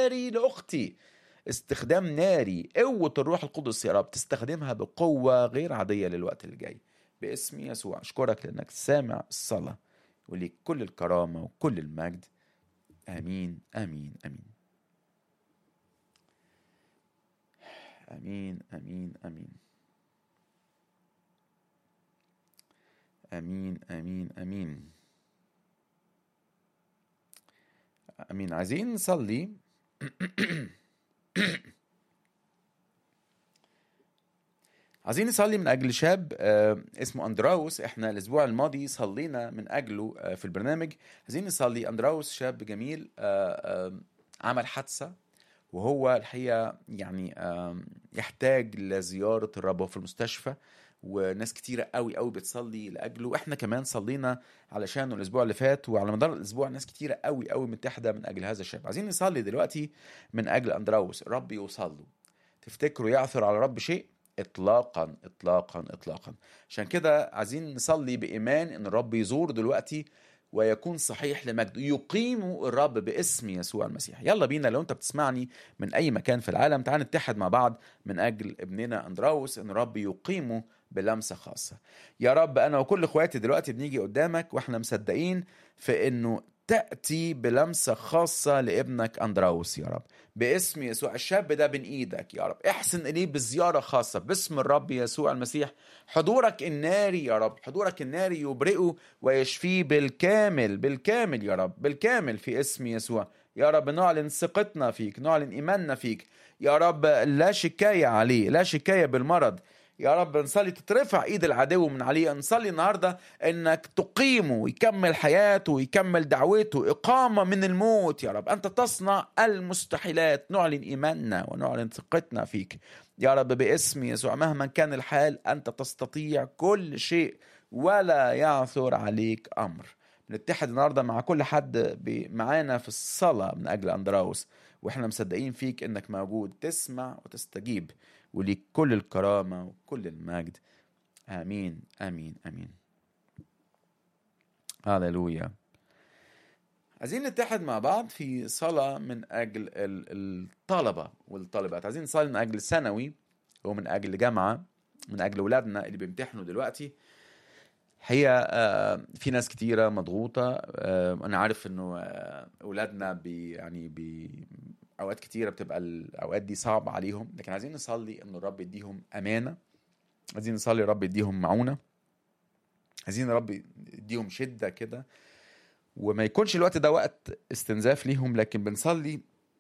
ناري لاختي استخدام ناري قوه الروح القدس يا رب تستخدمها بقوه غير عاديه للوقت اللي جاي باسم يسوع اشكرك لانك سامع الصلاه وليك كل الكرامه وكل المجد امين امين امين امين امين امين امين امين امين امين عايزين نصلي عايزين نصلي من اجل شاب آه، اسمه اندراوس احنا الاسبوع الماضي صلينا من اجله آه، في البرنامج عايزين نصلي اندراوس شاب جميل آه، آه، عمل حادثه وهو الحقيقه يعني آه، يحتاج لزياره الرب وهو في المستشفى وناس كتيرة قوي قوي بتصلي لأجله واحنا كمان صلينا علشانه الأسبوع اللي فات وعلى مدار الأسبوع ناس كتيرة قوي قوي متحدة من أجل هذا الشاب عايزين نصلي دلوقتي من أجل أندراوس الرب يوصل له تفتكروا يعثر على الرب شيء اطلاقا اطلاقا اطلاقا عشان كده عايزين نصلي بايمان ان الرب يزور دلوقتي ويكون صحيح لمجده يقيم الرب باسم يسوع المسيح يلا بينا لو انت بتسمعني من اي مكان في العالم تعال نتحد مع بعض من اجل ابننا اندراوس ان الرب يقيمه بلمسه خاصه يا رب انا وكل اخواتي دلوقتي بنيجي قدامك واحنا مصدقين في انه تأتي بلمسة خاصة لابنك أندراوس يا رب باسم يسوع الشاب ده بين إيدك يا رب احسن إليه بزيارة خاصة باسم الرب يسوع المسيح حضورك الناري يا رب حضورك الناري يبرئه ويشفيه بالكامل بالكامل يا رب بالكامل في اسم يسوع يا رب نعلن ثقتنا فيك نعلن إيماننا فيك يا رب لا شكاية عليه لا شكاية بالمرض يا رب نصلي تترفع ايد العدو من عليه نصلي النهارده انك تقيمه ويكمل حياته ويكمل دعوته اقامه من الموت يا رب انت تصنع المستحيلات نعلن ايماننا ونعلن ثقتنا فيك يا رب باسم يسوع مهما كان الحال انت تستطيع كل شيء ولا يعثر عليك امر نتحد النهارده مع كل حد ب- معانا في الصلاه من اجل اندراوس واحنا مصدقين فيك انك موجود تسمع وتستجيب وليك كل الكرامة وكل المجد آمين آمين آمين هللويا عايزين نتحد مع بعض في صلاة من أجل ال- الطلبة والطالبات عايزين نصلي من أجل ثانوي ومن أجل جامعة من أجل أولادنا اللي بيمتحنوا دلوقتي هي في ناس كتيرة مضغوطة آه، أنا عارف إنه آه، أولادنا بي يعني بي أوقات كتيرة بتبقى الأوقات دي صعبة عليهم لكن عايزين نصلي إن الرب يديهم أمانة عايزين نصلي الرب يديهم معونة عايزين الرب يديهم شدة كده وما يكونش الوقت ده وقت استنزاف ليهم لكن بنصلي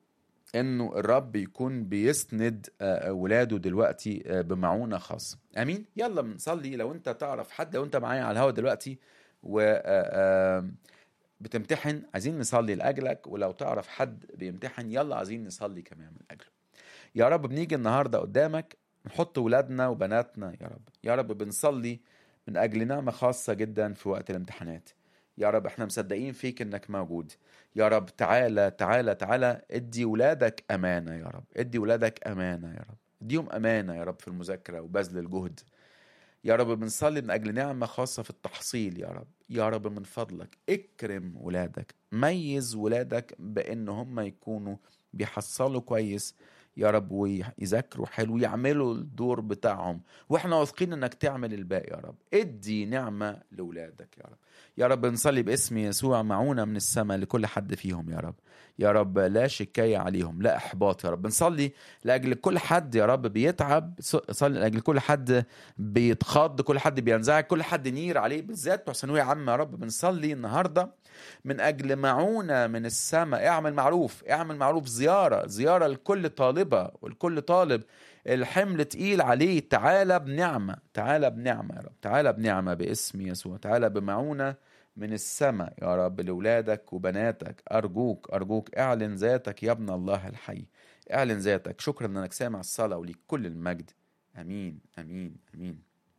انه الرب يكون بيسند آه، ولاده دلوقتي آه، بمعونه خاصه امين يلا بنصلي لو انت تعرف حد لو انت معايا على الهوا دلوقتي و آه، آه، بتمتحن عايزين نصلي لاجلك ولو تعرف حد بيمتحن يلا عايزين نصلي كمان من اجله يا رب بنيجي النهارده قدامك نحط ولادنا وبناتنا يا رب يا رب بنصلي من اجل نعمه خاصه جدا في وقت الامتحانات يا رب احنا مصدقين فيك انك موجود يا رب تعالى تعالى تعالى ادي ولادك امانه يا رب ادي ولادك امانه يا رب اديهم امانه يا رب في المذاكره وبذل الجهد يا رب بنصلي من اجل نعمه خاصه في التحصيل يا رب يا رب من فضلك اكرم ولادك ميز ولادك بان هم يكونوا بيحصلوا كويس يا رب ويذاكروا حلو ويعملوا الدور بتاعهم واحنا واثقين انك تعمل الباقي يا رب ادي نعمه لاولادك يا رب يا رب نصلي باسم يسوع معونة من السماء لكل حد فيهم يا رب يا رب لا شكاية عليهم لا إحباط يا رب نصلي لأجل كل حد يا رب بيتعب صلي لأجل كل حد بيتخض كل حد بينزعج كل حد نير عليه بالذات بتوع ثانوية عامة يا رب بنصلي النهاردة من أجل معونة من السماء اعمل معروف اعمل معروف زيارة زيارة لكل طالبة ولكل طالب الحمل تقيل عليه تعالى بنعمة تعالى بنعمة يا رب تعالى بنعمة باسم يسوع تعالى بمعونة من السماء يا رب لأولادك وبناتك أرجوك أرجوك اعلن ذاتك يا ابن الله الحي اعلن ذاتك شكرا أنك سامع الصلاة وليك كل المجد أمين أمين أمين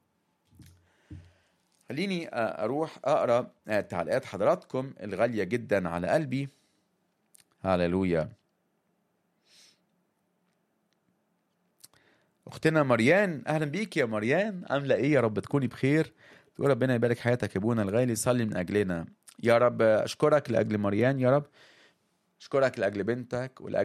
خليني أروح أقرأ تعليقات حضراتكم الغالية جدا على قلبي هللويا اختنا مريان اهلا بيك يا مريان عامله ايه يا رب تكوني بخير تقول ربنا يبارك حياتك يا ابونا الغالي صلي من اجلنا يا رب اشكرك لاجل مريان يا رب اشكرك لاجل بنتك ولاجل